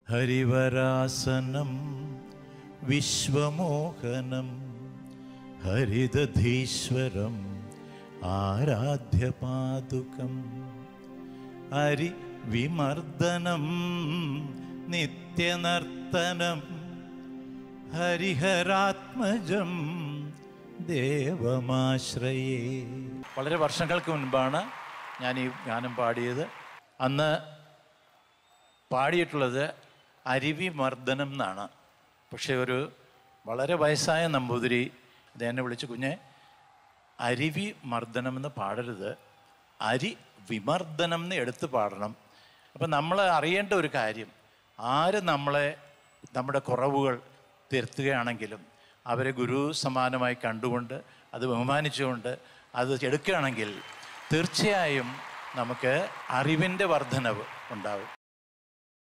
ഹരിവരാസനം വിശ്വമോഹനം ഹരിതധീശ്വരം ആരാധ്യപാതുകം ഹരി വിമർദ്ദനം നിത്യനർത്തനം ഹരിഹരാത്മജം ദേവമാശ്രയേ വളരെ വർഷങ്ങൾക്ക് മുൻപാണ് ഞാൻ ഈ ഗാനം പാടിയത് അന്ന് പാടിയിട്ടുള്ളത് അരുവി മർദ്ദനം എന്നാണ് പക്ഷേ ഒരു വളരെ വയസ്സായ നമ്പൂതിരി അത് എന്നെ വിളിച്ച് കുഞ്ഞെ അരുവി മർദ്ദനം എന്ന് പാടരുത് അരി വിമർദ്ദനം എന്ന് എടുത്ത് പാടണം അപ്പം നമ്മൾ അറിയേണ്ട ഒരു കാര്യം ആര് നമ്മളെ നമ്മുടെ കുറവുകൾ തിരുത്തുകയാണെങ്കിലും അവരെ ഗുരു സമാനമായി കണ്ടുകൊണ്ട് അത് ബഹുമാനിച്ചുകൊണ്ട് അത് എടുക്കുകയാണെങ്കിൽ തീർച്ചയായും നമുക്ക് അറിവിൻ്റെ വർധനവ് ഉണ്ടാവും